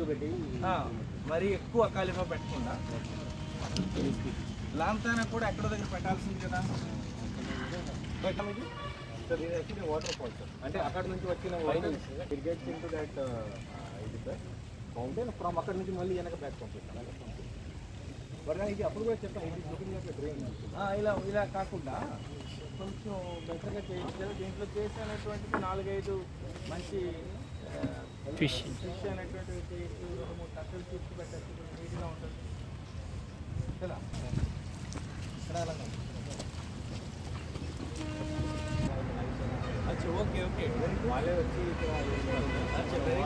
పెట్టి ఆ, మరీ ఎక్కువ కాలిఫా పెట్టకుండా లాంతానా కూడా ఎక్కడో దగ్గర పెట్టాల్సింది కదా పెట్టాం ఇది సార్ ఇది యాక్చువల్లీ వాటర్ ఫాల్ సార్ అంటే అక్కడ నుంచి వచ్చిన water it gets into that ఇది సార్ ఫౌంటైన్ ఫ్రమ్ అక్కడ నుంచి మళ్ళీ వెనక బ్యాక్ పంపిస్తాం బట్ ఇది అప్పుడు కూడా చెప్తాను ఇది లుకింగ్ లైక్ డ్రైన్ ఆ, ఇలా ఇలా కాకుండా కొంచెం బెటర్గా చేయించారు దీంట్లో చేసి అనేటువంటిది నాలుగైదు మంచి ఫిష్ ఫిష్ అనేటువంటివి చేయొచ్చు రెండు మూడు కట్టలు తీసుకు పెట్టచ్చు నీట్గా ఉంటుంది కదా ఇక్కడ అలాగే ఉంది. అచ్చా ఓకే ఓకే వెరీ గుడ్ వాళ్ళే వచ్చి ఇక్కడ అచ్చా వెరీ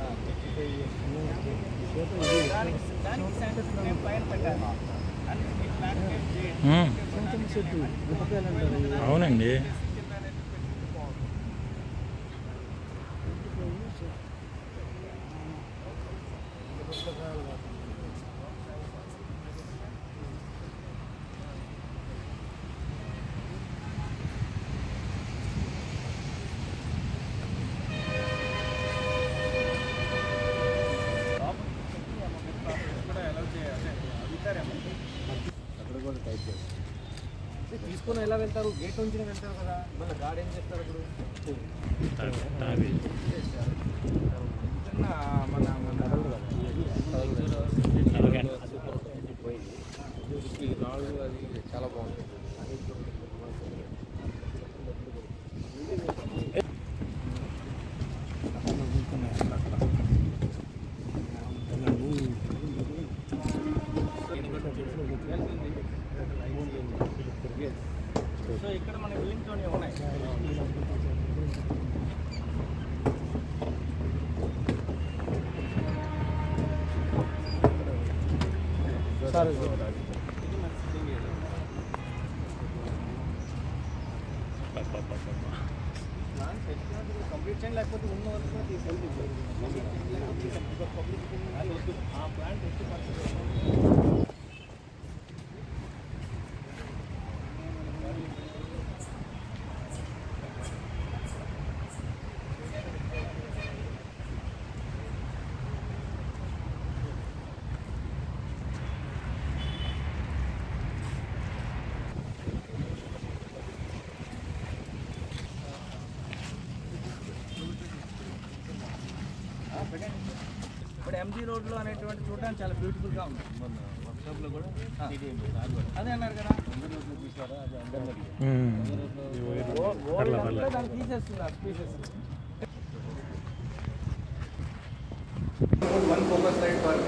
దానికి దానికి శాండల్స్ మేము పైన పెట్టాలి అని మీ ప్లాన్ చేయండి అవునండి కూడా ఎలా చేయాలి అడుగుతారేమో అక్కడ కూడా టైప్ చేస్తాం తీసుకొని ఎలా వెళ్తారు గేట్ నుంచి వెళ్తారు కదా మళ్ళీ గాడి ఏం చేస్తారు ఇప్పుడు చిన్న మన మన ఈ రాళ్ళు అది చాలా బాగుంటుంది సో ఇక్కడ మన బిల్డింగ్తోనే ఉన్నాయి సార్ కంప్లీట్ చేయండి లేకపోతే ఉన్న వరకు తీసుకెళ్ళి ఆ ప్లాంట్ ఎట్టి పర్సెంట్ ఇప్పుడు ఎంజీ రోడ్లో అనేటువంటి చూడడానికి చాలా బ్యూటిఫుల్గా ఉంది మొన్న వర్క్షాప్లో కూడా ఆ. CDM సార్ కూడా అదే అన్నారు కదా అందరూ రోజులు తీసారా అది అందరినీ ఓల్డ్ అంతా దాన్ని తీసేస్తున్నారు species one focus light for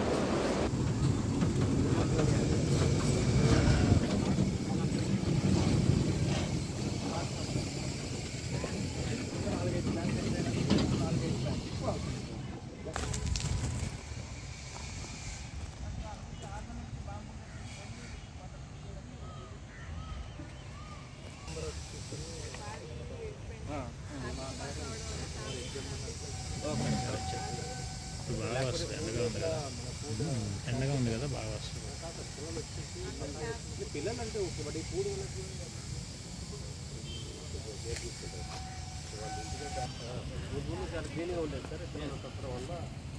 బాగా వస్తుంది ఎండగా ఉంది కదా ఎండగా ఉంది కదా బాగా వస్తుంది పిల్లలు అంటే ఒకటి కూడు ముందు చాలా క్లీన్గా ఉండేది సార్ పిల్లలు తప్పడం వల్ల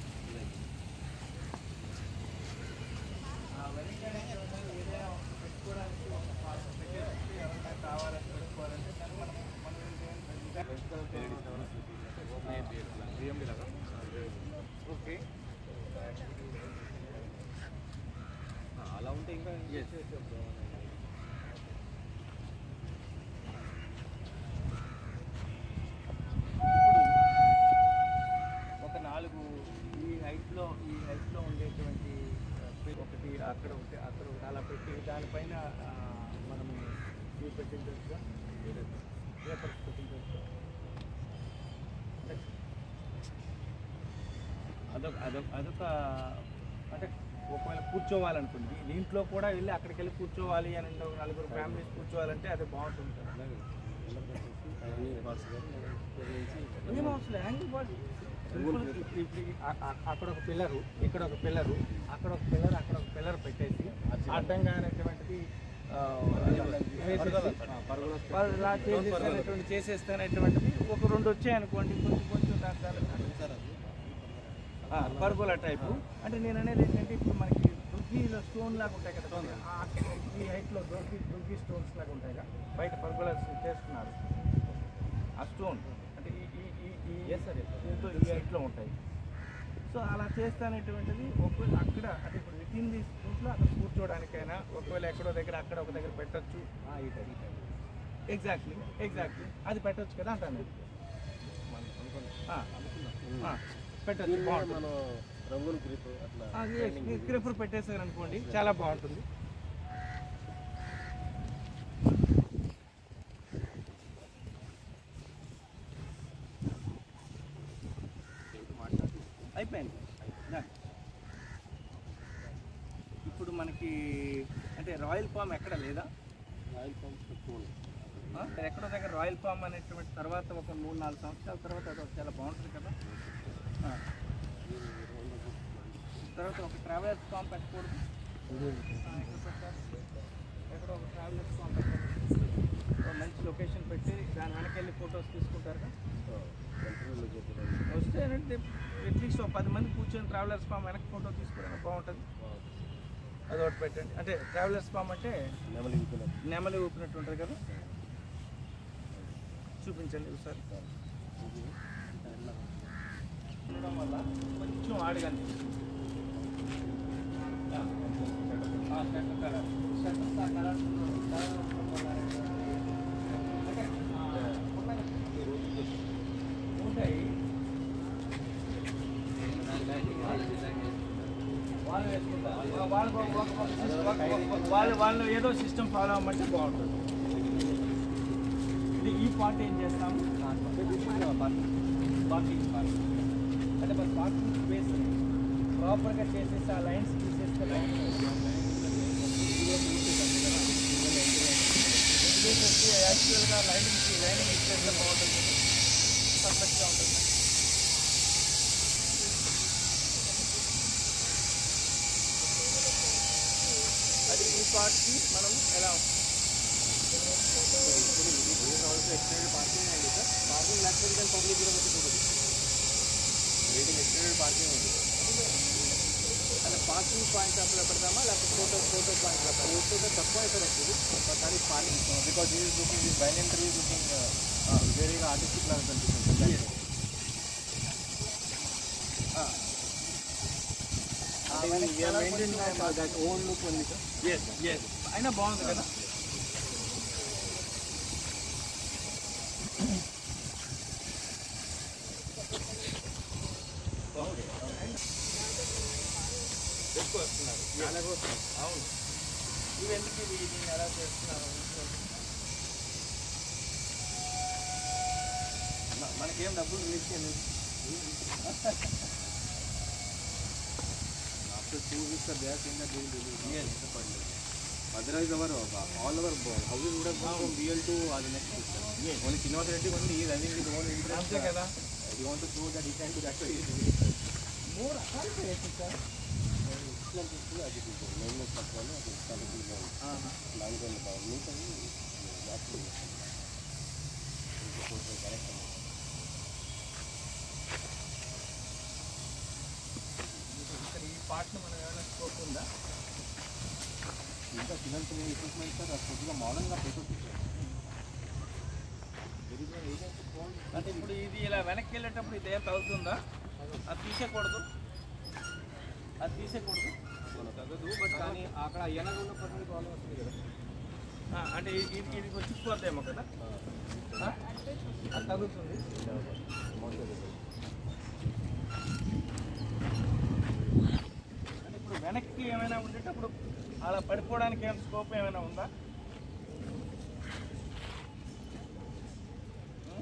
ఓకే అలా ఉంటే ఇంకా ఒక నాలుగు ఈ హైట్లో ఈ హైట్లో ఉండేటువంటి ఆ, పి- ఒకటి అక్కడ ఒకటి అక్కడ ఒకటి అలా పెట్టి దానిపైన ఆ, మనం ఇవి పెట్టించవచ్చుగా పేపర్స్ పెట్టించవచ్చు అదొక అదొక అదొక అంటే ఒకవేళ కూర్చోవాలనుకోండి దీంట్లో కూడా వెళ్ళి అక్కడికి వెళ్ళి కూర్చోవాలి అని అంటే ఒక నలుగురు ఫ్యామిలీస్ కూర్చోవాలంటే అది బాగుంటుంది కదా ఏం అవసరం లేదు హ్యాంగింగ్ బాడీ అక్కడ ఒక పిల్లరు ఇక్కడ ఒక పిల్లరు అక్కడ ఒక పిల్లర్ అక్కడ ఒక పిల్లర్ పెట్టేసి అడ్డంగా అనేటువంటిది ఆ, వేసేసి, పర్- ఇలా చేసేసేటటువంటి చేసేస్తే అనేటువంటిది ఒక రెండు వచ్చాయి అనుకోండి కొంచెం కొంచెం దాని దాని- ఆ, పర్గోలా టైపు అంటే నేను అనేది ఏంటంటే ఇప్పుడు మనకి దుర్గిలో స్టోన్ లాగా ఉంటాయి కదా ఆ- ఈ హైట్లో దుర్గి దుర్గి స్టోన్స్ లాగా ఉంటాయి కదా బయట పర్గోలా చేస్తున్నారు ఆ స్టోన్ అంటే ఈ ఈ ఈ ఈ దీంతో ఈ హైట్లో ఉంటాయి సో అలా చేస్తానేటువంటిది ఒకవేళ అక్కడ అంటే ఇప్పుడు వితిన్ ది దీంట్లో అక్కడ కూర్చోవడానికైనా ఒకవేళ ఎక్కడో దగ్గర అక్కడ ఒక దగ్గర పెట్టొచ్చు ఎగ్జాక్ట్లీ ఎగ్జాక్ట్లీ అది పెట్టొచ్చు కదా అంటాను నేను. ఆ, ఆ, పెట్టొచ్చు బాగుంటుంది మనం రంగులు గ్రిప్ అట్లా అది క్రిపర్ పెట్టేసారు అనుకోండి చాలా బాగుంటుంది అయిపోయింది Done. ఇప్పుడు మనకి అంటే రాయల్ ఫామ్ ఎక్కడ లేదా ఆయిల్ పంప్స్ ఎక్కువ ఉన్నాయి. ఆ, ఎక్కడో దగ్గర రాయల్ ఫామ్ అనేటువంటి తర్వాత ఒక మూడు నాలుగు సంవత్సరాల తర్వాత అది ఒక చాలా బాగుంటుంది కదా ఆ. తర్వాత ఒక ట్రావెలర్స్ ఫామ్ పెట్టకూడదు ఆ, ఎక్కడ పెట్టాలి? ఎక్కడో ఒక ట్రావెలర్స్ ఫామ్ పెట్టాలి ఒక మంచి లొకేషన్ పెట్టి దాని వెనకెళ్ళి ఫొటోస్ తీసుకుంటారు కదా కంట్రోల్లో చెప్పారు. వస్తే ఏంటంటే అట్లీస్ట్ ఒక పది మంది కూర్చొని ట్రావెలర్స్ ఫామ్ వెనక ఫోటో తీసుకోవడానికి బాగుంటుంది అది ఒకటి పెట్టండి అంటే ట్రావెలర్స్ ఫామ్ అంటే నెమలి ఇంకున్నారు. నెమలి ఊపినట్టు ఉంటుంది కదా చూపించండి ఒకసారి ఉండడం వల్ల కొంచెం ఆడిగా అనిపిస్తుంది ఆ, ఆ, షర్ట్ కలర్. షర్ట్ ఆ కలర్ కలర్ ఉండడం వల్ల అంటే, ఆ, ఉన్నాయి. ఉంటాయి వాళ్ళు వేసుకుంటారు వాళ్ళు ఒక- ఒక- ఒక- ఒక- వాళ్ళు వాళ్ళు ఏదో సిస్టమ్ ఫాలో అవ్వమంటే బాగుంటుంది ఇది ఈ పార్ట్ ఏం చేస్తాము పార్కింగ్ పార్ట్ అంటే మన పార్కింగ్ స్పేస్ ప్రాపర్గా చేసేసి ఆ లైన్స్ తీసేస్తే లైన్ యాక్చువల్గా లైనింగ్ లైనింగ్ ఇచ్చేస్తే బాగుంటుంది పర్ఫెక్ట్గా ఉంటుంది అది ఈ పార్ట్కి మనం ఎలా పార్కింగ్ లేకపోతే కానీ పబ్లిక్ కూడా పెట్టుకోకూడదు రేటింగ్ ఎక్స్టెండెడ్ పార్కింగ్ ఉంది అంటే పార్కింగ్ పాయింట్ అప్పుడు పెడతామా లేకపోతే ఫోటో ఫోటో పాయింట్ ఫోటో తక్కువ అవుతుంది యాక్చువల్లీ కానీ parking because is looking this bine interview looking very artistic లాగా కనిపిస్తుంది దట్ ఓన్ లుక్ ఉంది సార్ ఎస్ ఎస్ అయినా బాగుంది కదా ఎక్కువ వస్తున్నారు అవును ఇవి ఎందుకు ఇవి దీన్ని ఎలా చేస్తున్నారు మనకేం డబ్బులు రిలీజ్ చేయలేదు after two weeks are there in that release పడలేదు otherwise our all our houses కూడా ఫ్రమ్ బిఎల్ టు అది నెక్స్ట్ ఓన్లీ శ్రీనివాస రెడ్డి ఉంది ఈ రన్నింగ్ విత్ ఓన్ ఇంట్రెస్ట్ అంతే కదా you want to show that ఈ క్యాన్ డు దట్ మూడు రకాలు చేయొచ్చు సార్ అది మెయిన్ తక్కువ అది చాలా లాంగ్ రన్ బాగుంది కరెక్ట్ ఇక్కడ ఈ పార్ట్ని మనం ఏమైనా స్కోప్ ఉందా ఇంకా చిన్న చిన్న ఎక్విప్మెంట్ సార్ అది కొద్దిగా మోడర్న్గా పెట్టొచ్చు అంటే ఇప్పుడు ఇది ఇలా వెనక్కి వెళ్ళేటప్పుడు ఇది ఏం తగ్గుతుందా అది తీసేయకూడదు అది తీసేయకూడదు తగ్గదు బట్ కానీ అక్కడ వెనక ఉన్న పర్సన్ ప్రాబ్లం వస్తుంది కదా ఆ, అంటే ఇది ఇది- ఇది వచ్చిపోద్దేమో కదా ఆ? అది తగ్గుతుంది అంటే ఇప్పుడు వెనక్కి ఏమైనా ఉండేటప్పుడు అలా పడిపోవడానికి ఏమైనా స్కోప్ ఏమైనా ఉందా ఉం?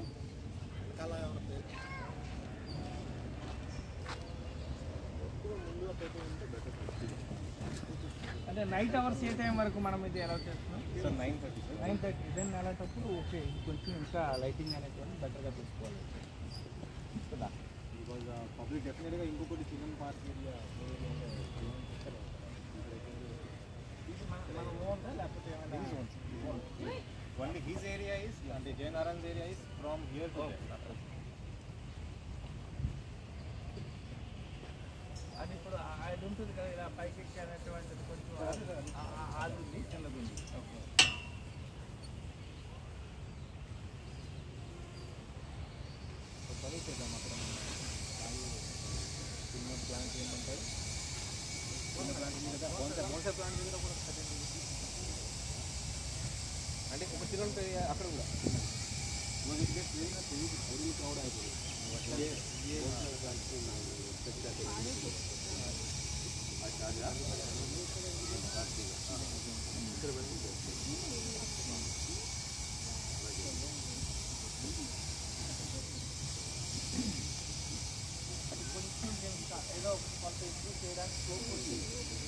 అంటే నైట్ అవర్స్ ఏ టైం వరకు మనం ఇది ఎలా చేస్తున్నాం sir nine thirty sir nine thirty then అలాంటప్పుడు ఓకే ఇది కొంచెం ఇంకా లైటింగ్ అనేటువంటి బెటర్గా తీసుకోవాలి కదా బికాజ్ పబ్లిక్ డెఫినెట్గా ఇంకొకటి చిన్న పార్క్ ఏరియా ఇది మన మన ఓన్దా లేకపోతే ఏమైనా ఓన్లీ హిస్ ఏరియా ఇస్ అంటే Jayanarayan area is from here to ఉంటుంది కదా ఇలా పైకి ఎక్కి అనేటువంటిది కొంచెం ఆ- ఆ- అది ఉంది చిన్నది ఉంది పని చేద్దాం అక్కడ చిన్న ప్లాంట్ ఏమంటారు చిన్న ప్లాంట్ మీద బోన్సాయి బోన్సాయి ప్లాంట్ దగ్గర కూడా కటింగ్ చేసి. అంటే ఒక చిన్న ఉంటుంది అక్కడ కూడా చిన్నది it get very very very crowd అయిపోయింది ఇదే ఇదే అది కొంచెం ఇంకా ఏదో కొంత ఇంప్రూవ్ చేయడానికి స్కోప్ ఉంది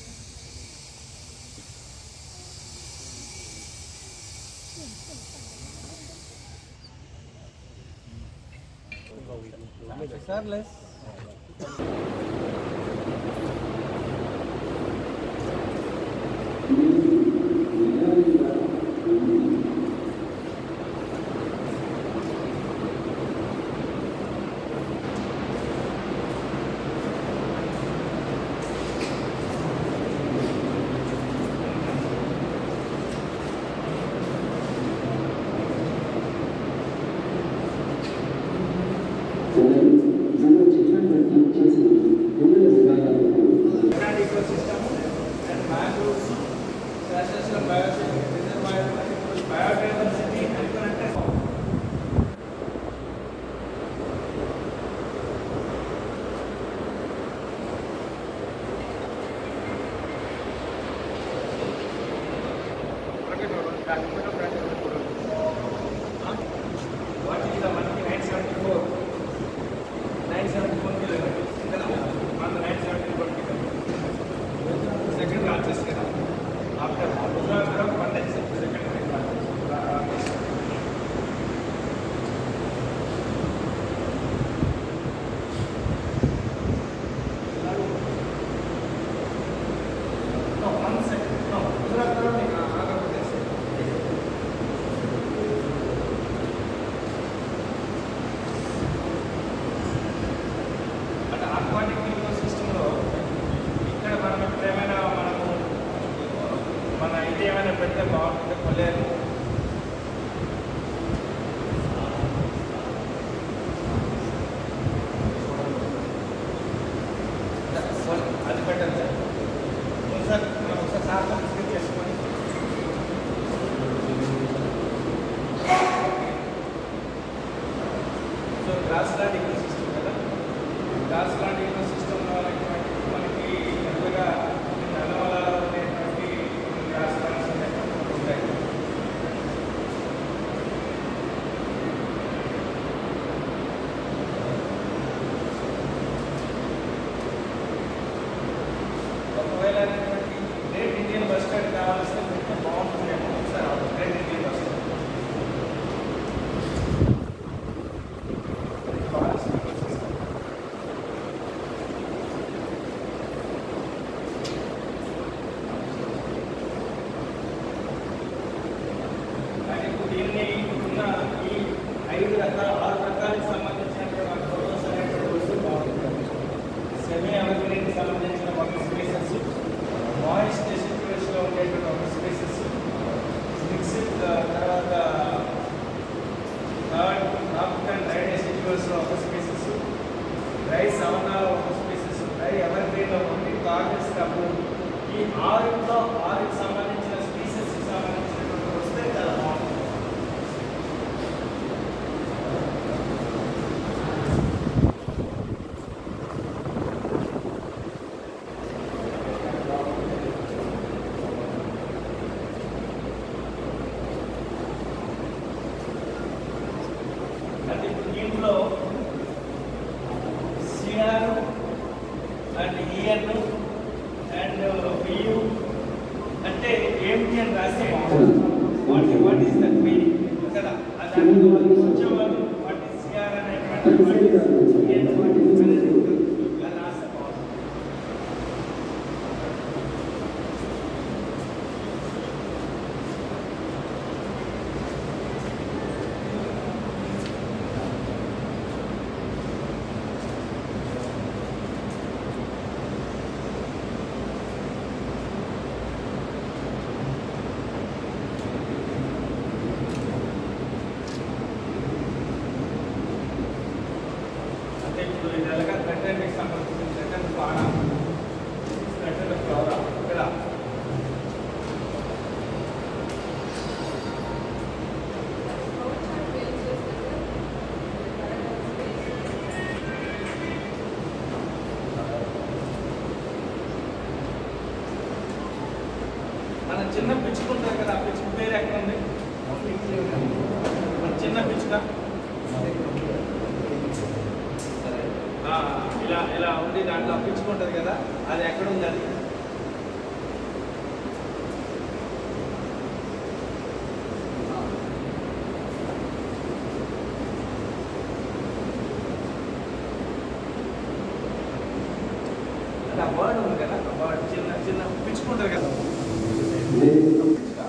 sir less Grand ecosystem and mangroves, Sasasla Biosphere Reservoir, biodiversity and connected. What is the money? 974. 974 kilometers. On the 974 kilometers. Second largest canal. After Gujarat, one is second largest. No, one second. No, Gujarat, Andhra Pradesh. అంటే aquatic eco సిస్టంలో ఇక్కడ మనం ఇప్పుడు ఏమైనా మనము మన ఇది ఏమైనా పెడితే బాగుంటుంది కొలేరు అది పెట్టండి సార్ అవును సార్ మనం ఒకసారి సార్ డిస్కస్ చేసుకొని so grassland ecosystem కదా గ్రాస్ ల్యాండ్ ఈకో సిస్టంలో అనేటువంటి మనకి పెద్దగా నల్లమలలో ఉండేటువంటి గ్రాస్ ల్యాండ్స్ అనేటువంటి ఉంటాయి ఒకవేళ అనేటువంటి గ్రేట్ ఇండియన్ బస్ స్టాండ్ కావాల్సిన పెడితే బాగుంటుందేమో ఒకసారి great Indian bustard forest ecosystem కానీ ఇప్పుడు దీన్ని ఇప్పుడున్న ఈ ఐదు రకాల ఆరు రకాలకు సంబంధించినటువంటి ఫోటోస్ అనేటువంటి వస్తువు బాగుంటుంది సెమీ అవర్గ్రీన్కి సంబంధించిన ఒక స్పేసెస్ వాయిస్ డెసిట్యూస్లో ఉండేటువంటి ఒక స్పేసెస్ మిక్స్డ్ తర్వాత థర్డ్ ట్రాపికల్ డ్రై డెసిట్యూస్లో ఒక స్పేసెస్ డ్రై సవనాలో ఒక స్పేసెస్ డ్రై ఎవర్గ్రీన్లో ఒకటి కార్డెస్ కప్పు ఈ ఆరులో ఆరుకి సంబంధించిన స్పీసెస్ సంబంధించినటువంటి వస్తే చాలా బాగుంటుంది అంటే ఇప్పుడు దీంట్లో CR and EN and BU అంటే ఏమిటి అని రాస్తే what what is that meaning కదా అది కొంచెం వాట్ ఈస్ సిఆర్ అనేటువంటి what is EN what is అనేది ఇలా రాస్తే బాగుంటుంది చిన్న పిచ్చుక ఉంటుంది కదా ఆ పిచ్చుక పేరు ఎక్కడ ఉంది మన చిన్న పిచ్చుక ఆ, ఇలా ఇలా ఉండి దాంట్లో ఆ పిచ్చుక ఉంటుంది కదా అది ఎక్కడ ఉంది అది అది ఆ బర్డ్ ఉంది కదా ఆ బర్డ్ చిన్న చిన్న పిచ్చుక ఉంటుంది కదా పిచ్చుక.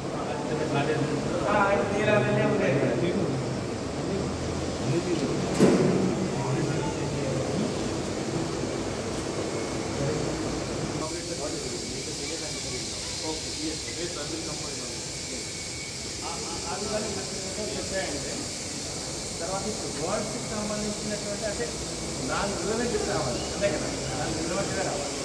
ఆ, అది తీరాలనే ఉండేది కదా. చెప్పాయంటే తర్వాత ఇప్పుడు వర్డ్స్కి సంబంధించినటువంటి అంటే దాని రిలవెంట్ రావాలి అంతే కదా దాని రిలవెంట్గా రావాలి